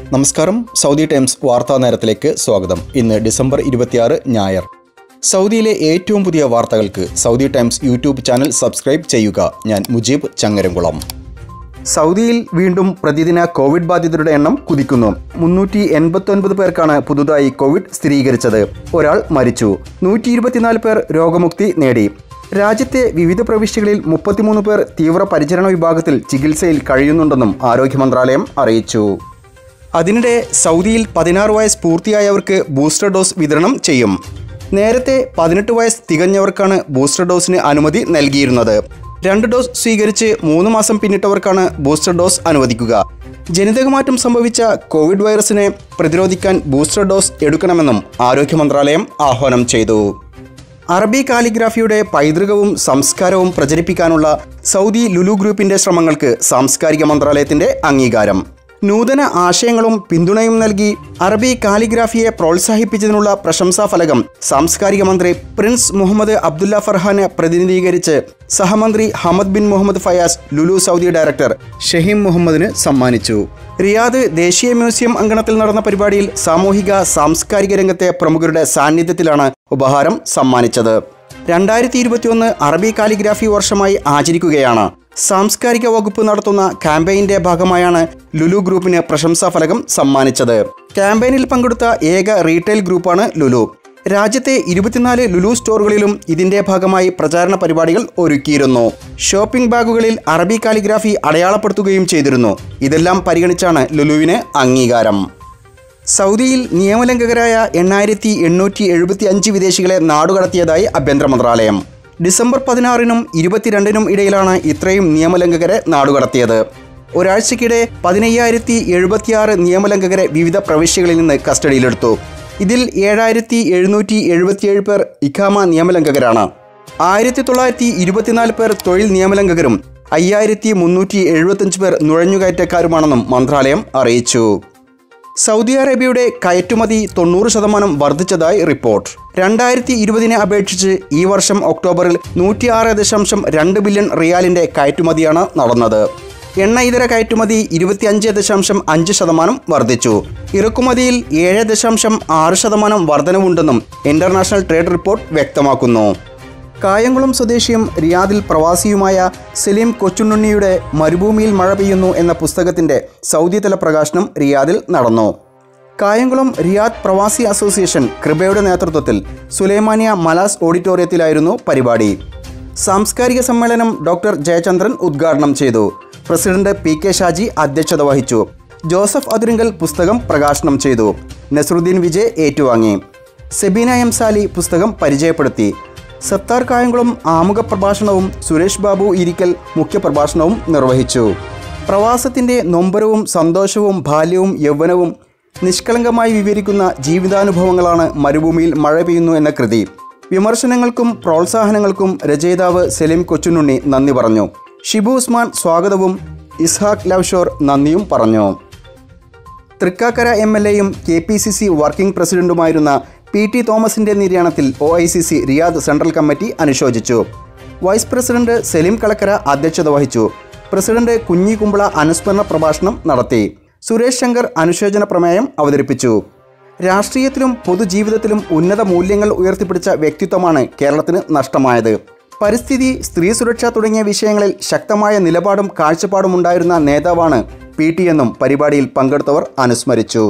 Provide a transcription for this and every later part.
നമസ്കാരം Saudi times വാർത്താ നേരത്തിലേക്ക് സ്വാഗതം ഇന്ന് ഡിസംബർ ഇരുപത്തിയാറ് ഞായർ സൗദിയിലെ ഏറ്റവും പുതിയ വാർത്തകൾക്ക് Saudi Times YouTube channel subscribe ചെയ്യുക ഞാൻ മുജീബ് ചങ്ങരംകുളം സൗദിയിൽ വീണ്ടും പ്രതിദിന കോവിഡ് ബാധിതരുടെ എണ്ണം കുതിക്കുന്നു മുന്നൂറ്റി എൺപത്തൊൻപത് പേർക്കാണ് പുതുതായി കോവിഡ് സ്ഥിരീകരിച്ചത് ഒരാൾ മരിച്ചു നൂറ്റി ഇരുപത്തിനാല് പേർ രോഗമുക്തി നേടി രാജ്യത്തെ വിവിധ പ്രവിശ്യകളിൽ മുപ്പത്തിമൂന്ന് പേർ തീവ്ര പരിചരണ വിഭാഗത്തിൽ ചികിത്സയിൽ കഴിയുന്നുണ്ടെന്നും ആരോഗ്യ മന്ത്രാലയം അറിയിച്ചു അതിനിടെ സൗദിയിൽ പതിനാറ് വയസ്സ് പൂർത്തിയായവർക്ക് ബൂസ്റ്റർ ഡോസ് വിതരണം ചെയ്യും നേരത്തെ പതിനെട്ട് വയസ്സ് തികഞ്ഞവർക്കാണ് ബൂസ്റ്റർ ഡോസിന് അനുമതി നൽകിയിരുന്നത് രണ്ട് ഡോസ് സ്വീകരിച്ച് മൂന്ന് മാസം പിന്നിട്ടവർക്കാണ് ബൂസ്റ്റർ ഡോസ് അനുവദിക്കുക ജനിതകമാറ്റം സംഭവിച്ച കോവിഡ് വൈറസിനെ പ്രതിരോധിക്കാൻ ബൂസ്റ്റർ ഡോസ് എടുക്കണമെന്നും ആരോഗ്യ മന്ത്രാലയം ആഹ്വാനം ചെയ്തു അറബി കാലിഗ്രാഫിയുടെ പൈതൃകവും സംസ്കാരവും പ്രചരിപ്പിക്കാനുള്ള സൗദി ലുലു ഗ്രൂപ്പിന്റെ ശ്രമങ്ങൾക്ക് സാംസ്കാരിക മന്ത്രാലയത്തിന്റെ അംഗീകാരം നൂതന ആശയങ്ങളും പിന്തുണയും നൽകി അറബി കാലിഗ്രാഫിയെ പ്രോത്സാഹിപ്പിച്ചതിനുള്ള പ്രശംസാ ഫലകം സാംസ്കാരിക മന്ത്രി പ്രിൻസ് മുഹമ്മദ് അബ്ദുല്ല ഫർഹാനെ പ്രതിനിധീകരിച്ച് സഹമന്ത്രി Hamad bin Muhammad Fayaz Lulu Saudi director Shaheem മുഹമ്മദിന് സമ്മാനിച്ചു റിയാദ് ദേശീയ മ്യൂസിയം അങ്കണത്തിൽ നടന്ന പരിപാടിയിൽ സാമൂഹിക സാംസ്കാരിക രംഗത്തെ പ്രമുഖരുടെ സാന്നിധ്യത്തിലാണ് ഉപഹാരം സമ്മാനിച്ചത് രണ്ടായിരത്തി ഇരുപത്തിയൊന്ന് അറബി കാലിഗ്രാഫി വർഷമായി ആചരിക്കുകയാണ് സാംസ്കാരിക വകുപ്പ് നടത്തുന്ന ക്യാമ്പയിന്റെ ഭാഗമായാണ് ലുലു ഗ്രൂപ്പിന് പ്രശംസാ ഫലകം സമ്മാനിച്ചത് ക്യാമ്പയിനിൽ പങ്കെടുത്ത ഏക റീറ്റെയിൽ ഗ്രൂപ്പാണ് ലുലു രാജ്യത്തെ ഇരുപത്തിനാല് ലുലു സ്റ്റോറുകളിലും ഇതിന്റെ ഭാഗമായി പ്രചാരണ പരിപാടികൾ ഒരുക്കിയിരുന്നു ഷോപ്പിംഗ് ബാഗുകളിൽ അറബി കാലിഗ്രാഫി അടയാളപ്പെടുത്തുകയും ചെയ്തിരുന്നു ഇതെല്ലാം പരിഗണിച്ചാണ് ലുലുവിന് അംഗീകാരം സൗദിയിൽ നിയമലംഘകരായ എണ്ണായിരത്തി എണ്ണൂറ്റി എഴുപത്തി അഞ്ച് വിദേശികളെ നാടുകടത്തിയതായി ആഭ്യന്തര മന്ത്രാലയം ഡിസംബർ പതിനാറിനും ഇരുപത്തിരണ്ടിനും ഇടയിലാണ് ഇത്രയും നിയമലംഘകരെ നാടുകടത്തിയത് ഒരാഴ്ചക്കിടെ പതിനയ്യായിരത്തി എഴുപത്തിയാറ് നിയമലംഘകരെ വിവിധ പ്രവിശ്യകളിൽ നിന്ന് കസ്റ്റഡിയിലെടുത്തു ഇതിൽ ഏഴായിരത്തി എഴുന്നൂറ്റി എഴുപത്തിയേഴ് പേർ ഇഖാമ നിയമലംഘകരാണ് ആയിരത്തി തൊള്ളായിരത്തി ഇരുപത്തിനാല് പേർ തൊഴിൽ നിയമലംഘകരും അയ്യായിരത്തി മുന്നൂറ്റി എഴുപത്തഞ്ച് പേർ നുഴഞ്ഞുകയറ്റക്കാരുമാണെന്നും മന്ത്രാലയം അറിയിച്ചു സൗദി അറേബ്യയുടെ കയറ്റുമതി തൊണ്ണൂറ് ശതമാനം വർദ്ധിച്ചതായി റിപ്പോർട്ട് രണ്ടായിരത്തി ഇരുപതിനെ അപേക്ഷിച്ച് ഈ വർഷം ഒക്ടോബറിൽ നൂറ്റിയാറ് ദശാംശം രണ്ട് ബില്യൺ റിയാലിന്റെ കയറ്റുമതിയാണ് നടന്നത് എണ്ണ ഇതര കയറ്റുമതി ഇരുപത്തിയഞ്ച് ദശാംശം അഞ്ച് ശതമാനം വർദ്ധിച്ചു ഇറക്കുമതിയിൽ ഏഴ് ദശാംശം ആറ് ശതമാനം വർധനവുണ്ടെന്നും ഇന്റർനാഷണൽ ട്രേഡ് റിപ്പോർട്ട് വ്യക്തമാക്കുന്നു കായംകുളം സ്വദേശിയും റിയാദിൽ പ്രവാസിയുമായ സലീം കൊച്ചുണ്ണുണ്ണിയുടെ മരുഭൂമിയിൽ മഴ പെയ്യുന്നു എന്ന പുസ്തകത്തിന്റെ സൗദി തല പ്രകാശനം റിയാദിൽ നടന്നു കായംകുളം റിയാദ് പ്രവാസി അസോസിയേഷൻ കൃപയുടെ നേതൃത്വത്തിൽ സുലൈമാനിയ മലാസ് ഓഡിറ്റോറിയത്തിലായിരുന്നു പരിപാടി സാംസ്കാരിക സമ്മേളനം ഡോക്ടർ ജയചന്ദ്രൻ ഉദ്ഘാടനം ചെയ്തു പ്രസിഡന്റ് പി കെ ഷാജി അധ്യക്ഷത വഹിച്ചു ജോസഫ് അതിരിങ്കൽ പുസ്തകം പ്രകാശനം ചെയ്തു നസറുദ്ദീൻ വിജയ് ഏറ്റുവാങ്ങി സെബീന എം സാലി പുസ്തകം പരിചയപ്പെടുത്തി സത്താർ കായംകുളം ആമുഖ പ്രഭാഷണവും സുരേഷ് ബാബു ഇരിക്കൽ മുഖ്യപ്രഭാഷണവും നിർവഹിച്ചു പ്രവാസത്തിൻ്റെ നൊമ്പരവും സന്തോഷവും ബാല്യവും യൗവനവും നിഷ്കളങ്കമായി വിവരിക്കുന്ന ജീവിതാനുഭവങ്ങളാണ് മരുഭൂമിയിൽ മഴ പെയ്യുന്നു എന്ന കൃതി വിമർശനങ്ങൾക്കും പ്രോത്സാഹനങ്ങൾക്കും രചയിതാവ് സലീം കൊച്ചുണ്ണുണ്ണി നന്ദി പറഞ്ഞു ഷിബു ഉസ്മാൻ സ്വാഗതവും ഇസ്ഹാഖ് ലവ്ഷോർ നന്ദിയും പറഞ്ഞു തൃക്കാക്കര എം എൽ എയും K P C C working പ്രസിഡന്റുമായിരുന്ന പി ടി തോമസിന്റെ നിര്യാണത്തിൽ O I C C Riyadh central committee അനുശോചിച്ചു വൈസ് പ്രസിഡന്റ് സലീം കളക്കര അധ്യക്ഷത വഹിച്ചു പ്രസിഡന്റ് കുഞ്ഞി കുമ്പള അനുസ്മരണ പ്രഭാഷണം നടത്തി സുരേഷ് ശങ്കർ അനുശോചന പ്രമേയം അവതരിപ്പിച്ചു രാഷ്ട്രീയത്തിലും പൊതുജീവിതത്തിലും ഉന്നത മൂല്യങ്ങൾ ഉയർത്തിപ്പിടിച്ച വ്യക്തിത്വമാണ് കേരളത്തിന് നഷ്ടമായത് പരിസ്ഥിതി സ്ത്രീ സുരക്ഷ തുടങ്ങിയ വിഷയങ്ങളിൽ ശക്തമായ നിലപാടും കാഴ്ചപ്പാടും ഉണ്ടായിരുന്ന നേതാവാണ് പി ടി എന്നും പരിപാടിയിൽ പങ്കെടുത്തവർ അനുസ്മരിച്ചു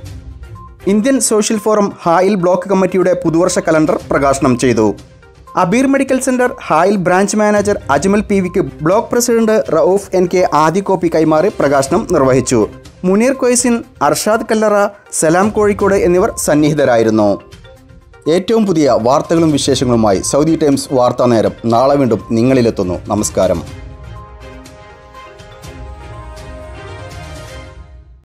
Indian social forum Hail block കമ്മിറ്റിയുടെ പുതുവർഷ കലണ്ടർ പ്രകാശനം ചെയ്തു Abeer medical centre Hail branch manager Ajmal P വിക്ക് block president Rauf N K ആദ്യ കോപ്പി കൈമാറി പ്രകാശനം നിർവഹിച്ചു മുനീർ കൊയ്സിൻ അർഷാദ് കല്ലറ സലാം കോഴിക്കോട് എന്നിവർ സന്നിഹിതരായിരുന്നു ഏറ്റവും പുതിയ വാർത്തകളും വിശേഷങ്ങളുമായി സൗദി ടൈംസ് വാർത്താ നേരം നാളെ വീണ്ടും നിങ്ങളിലെത്തുന്നു നമസ്കാരം